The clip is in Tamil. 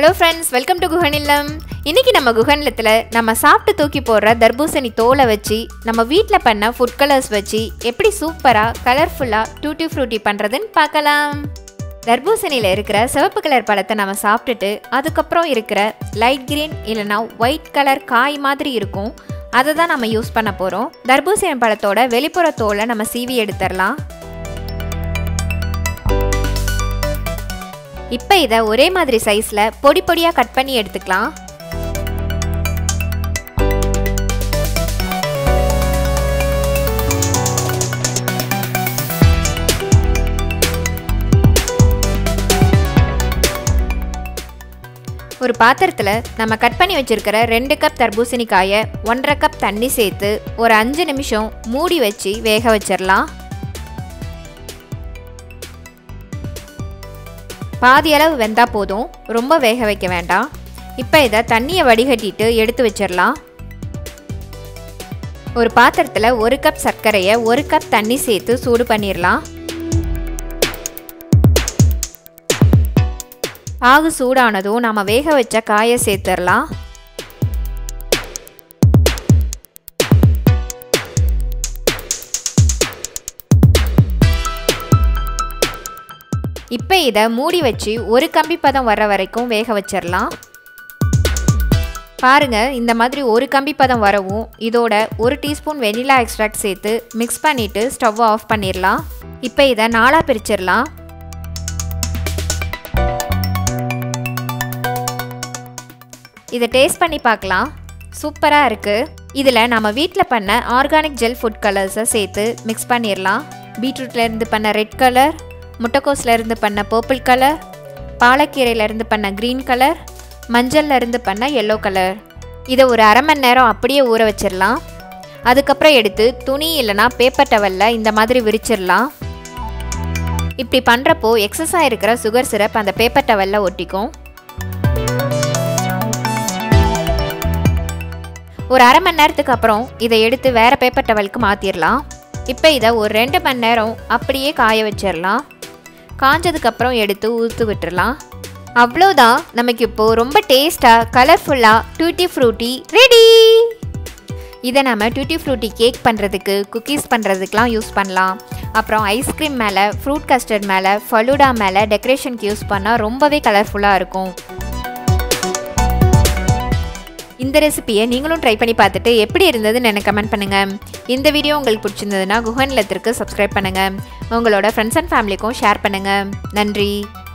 ஹலோ ஃப்ரெண்ட்ஸ் வெல்கம் டு குஹனில்லம் இன்னைக்கு நம்ம குஹனிலத்தில் நம்ம சாப்பிட்டு தூக்கி போடுற தர்பூசணி தோலை வச்சு நம்ம வீட்டில் பண்ண ஃபுட் கலர்ஸ் வச்சு எப்படி சூப்பராக கலர்ஃபுல்லாக டூட்டி ஃப்ரூட்டி பண்ணுறதுன்னு பார்க்கலாம் தர்பூசணியில் இருக்கிற சிவப்பு கலர் பழத்தை நம்ம சாப்பிட்டுட்டு அதுக்கப்புறம் இருக்கிற லைட் கிரீன் இல்லைனா ஒயிட் கலர் காய் மாதிரி இருக்கும் அதை தான் நம்ம யூஸ் பண்ண போகிறோம் தர்பூசணி பழத்தோட வெளிப்புற தோலை நம்ம சீவி எடுத்துடலாம் இப்போ இதை ஒரே மாதிரி சைஸில் பொடி பொடியாக கட் பண்ணி எடுத்துக்கலாம் ஒரு பாத்திரத்தில் நம்ம கட் பண்ணி வச்சுருக்கிற ரெண்டு கப் தர்பூசணி காயை ஒன்றரை கப் தண்ணி சேர்த்து ஒரு அஞ்சு நிமிஷம் மூடி வச்சு வேக வச்சிடலாம் பாதி அளவு வெந்தால் போதும் ரொம்ப வேக வைக்க வேண்டாம் இப்போ இதை தண்ணியை வடிகட்டிட்டு எடுத்து வச்சிடலாம் ஒரு பாத்திரத்தில் ஒரு கப் சர்க்கரையை ஒரு கப் தண்ணி சேர்த்து சூடு பண்ணிடலாம் பாகு சூடானதும் நம்ம வேக வச்ச காயை சேர்த்துடலாம் இப்போ இதை மூடி வச்சு ஒரு கம்பி பதம் வர வரைக்கும் வேக வச்சிடலாம் பாருங்க இந்த மாதிரி ஒரு கம்பி பதம் வரவும் இதோட ஒரு டீஸ்பூன் வெனிலா எக்ஸ்ட்ராக்ட் சேர்த்து மிக்ஸ் பண்ணிவிட்டு ஸ்டவ் ஆஃப் பண்ணிடலாம் இப்போ இதை நாளாக பிரிச்சிடலாம் இதை டேஸ்ட் பண்ணி பார்க்கலாம் சூப்பராக இருக்குது இதில் நம்ம வீட்டில் பண்ண ஆர்கானிக் ஜெல் ஃபுட் கலர்ஸை சேர்த்து மிக்ஸ் பண்ணிடலாம் பீட்ரூட்லேருந்து பண்ண ரெட் கலர் முட்டைக்கோஸ்லேருந்து பண்ண பர்பிள் கலர் பாலக்கீரையிலேருந்து பண்ண க்ரீன் கலர் மஞ்சள்லேருந்து பண்ண எல்லோ கலர் இதை ஒரு அரை மணி நேரம் அப்படியே ஊற வச்சிடலாம் அதுக்கப்புறம் எடுத்து துணி இல்லைனா பேப்பர் டவலில் இந்த மாதிரி விரிச்சிடலாம் இப்படி பண்ணுறப்போ எக்ஸஸாக இருக்கிற சுகர் சிரப் அந்த பேப்பர் டவலில் ஒட்டிக்கும் ஒரு அரை மணி நேரத்துக்கு அப்புறம் இதை எடுத்து வேறு பேப்பர் டவலுக்கு மாற்றிடலாம் இப்போ இதை ஒரு ரெண்டு மணி நேரம் அப்படியே காய வச்சிடலாம் காஞ்சதுக்கப்புறம் எடுத்து ஊற்று விட்டுறலாம் அவ்வளோதான் நமக்கு இப்போது ரொம்ப டேஸ்ட்டாக கலர்ஃபுல்லாக டூட்டி ஃப்ரூட்டி ரெடி இதை நம்ம டூட்டி ஃப்ரூட்டி கேக் பண்ணுறதுக்கு குக்கீஸ் பண்ணுறதுக்கெலாம் யூஸ் பண்ணலாம் அப்புறம் ஐஸ்கிரீம் மேலே ஃப்ரூட் கஸ்டர்ட் மேலே ஃபலூடா மேலே டெக்கரேஷனுக்கு யூஸ் பண்ணால் ரொம்பவே கலர்ஃபுல்லாக இருக்கும் இந்த ரெசிபியை நீங்களும் ட்ரை பண்ணி பார்த்துட்டு எப்படி இருந்ததுன்னு எனக்கு கமெண்ட் பண்ணுங்கள் இந்த வீடியோ உங்களுக்கு பிடிச்சிருந்ததுன்னா குஹன் இல்லத்திற்கு சப்ஸ்கிரைப் பண்ணுங்கள் உங்களோட ஃப்ரெண்ட்ஸ் அண்ட் ஃபேமிலிக்கும் ஷேர் பண்ணுங்கள் நன்றி